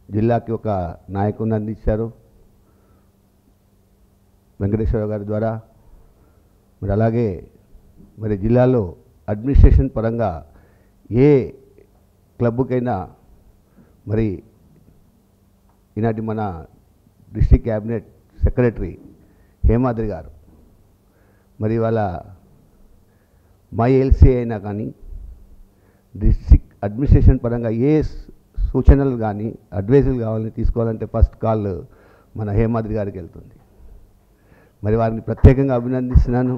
జిల్లాకి ఒక నాయకుడిని అందించారు వెంకటేశ్వర గారి ద్వారా మరి అలాగే మరి జిల్లాలో అడ్మినిస్ట్రేషన్ పరంగా ఏ క్లబ్కైనా మరి ఈనాటి మన డిస్ట్రిక్ట్ క్యాబినెట్ సెక్రటరీ హేమాద్రి గారు మరి వాళ్ళ మై ఎల్సీ అయినా కానీ డిస్ట్రిక్ట్ అడ్మినిస్ట్రేషన్ పరంగా ఏ స్- సూచనలు కానీ అడ్వైజులు కావాలని తీసుకోవాలంటే ఫస్ట్ కాల్ మన హేమాద్రి గారికి వెళ్తుంది మరి వారిని ప్రత్యేకంగా అభినందిస్తున్నాను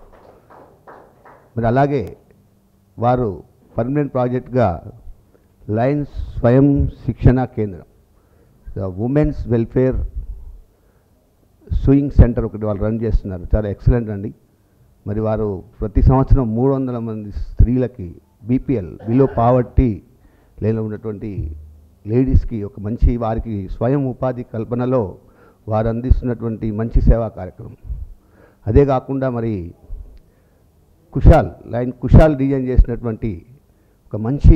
మరి అలాగే వారు పర్మనెంట్ ప్రాజెక్ట్గా లయన్స్ స్వయం శిక్షణ కేంద్రం ఉమెన్స్ వెల్ఫేర్ సూయింగ్ సెంటర్ ఒకటి వాళ్ళు రన్ చేస్తున్నారు చాలా ఎక్సలెంట్ అండి మరి వారు ప్రతి సంవత్సరం మూడు వందల మంది స్త్రీలకి బీపీఎల్ బిలో పావర్టీ లేని ఉన్నటువంటి లేడీస్కి ఒక మంచి వారికి స్వయం ఉపాధి కల్పనలో వారు అందిస్తున్నటువంటి మంచి సేవా కార్యక్రమం అదే కాకుండా మరి కుషాల్ లైన్ కుషాల్ డిజైన్ చేసినటువంటి ఒక మంచి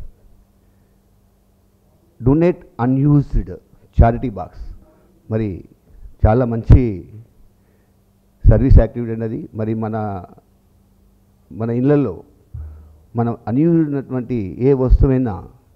డొనేట్ అన్యూజ్డ్ చారిటీ బాక్స్ మరి చాలా మంచి సర్వీస్ యాక్టివిటీ అనేది మరి మన మన ఇళ్ళల్లో మనం అన్యూజ్డ్ ఏ వస్తువైనా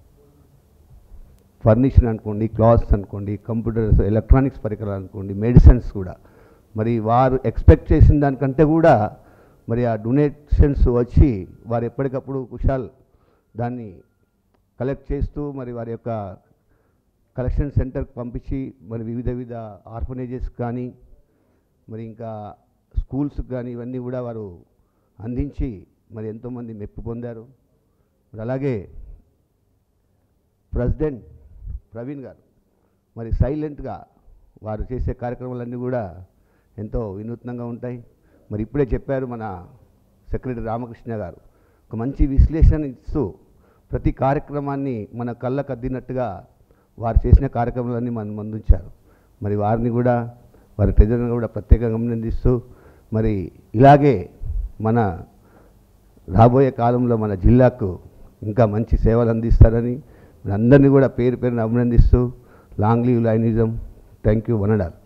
ఫర్నిచర్ అనుకోండి క్లాత్స్ అనుకోండి కంప్యూటర్స్ ఎలక్ట్రానిక్స్ పరికరాలు అనుకోండి మెడిసిన్స్ కూడా మరి వారు ఎక్స్పెక్ట్ చేసిన దానికంటే కూడా మరి ఆ డొనేషన్స్ వచ్చి వారు ఎప్పటికప్పుడు కుషాల్ దాన్ని కలెక్ట్ చేస్తూ మరి వారి యొక్క కలెక్షన్ సెంటర్కి పంపించి మరి వివిధ వివిధ ఆర్ఫనేజెస్ కానీ మరి ఇంకా స్కూల్స్కి కానీ ఇవన్నీ కూడా వారు అందించి మరి ఎంతోమంది మెప్పు పొందారు మరి అలాగే ప్రెసిడెంట్ ప్రవీణ్ గారు మరి సైలెంట్గా వారు చేసే కార్యక్రమాలన్నీ కూడా ఎంతో వినూత్నంగా ఉంటాయి మరి ఇప్పుడే చెప్పారు మన సెక్రటరీ రామకృష్ణ గారు ఒక మంచి విశ్లేషణ ఇస్తూ ప్రతి కార్యక్రమాన్ని మన కళ్ళకు అద్దినట్టుగా వారు చేసిన కార్యక్రమాలన్నీ మన ముందుంచారు మరి వారిని కూడా వారి ప్రజలను కూడా ప్రత్యేకంగా అభినందిస్తూ మరి ఇలాగే మన రాబోయే కాలంలో మన జిల్లాకు ఇంకా మంచి సేవలు అందిస్తారని అందరినీ కూడా పేరు పేరున అభినందిస్తూ లాంగ్ లీవ్ లైనిజం థ్యాంక్ యూ వనడాల్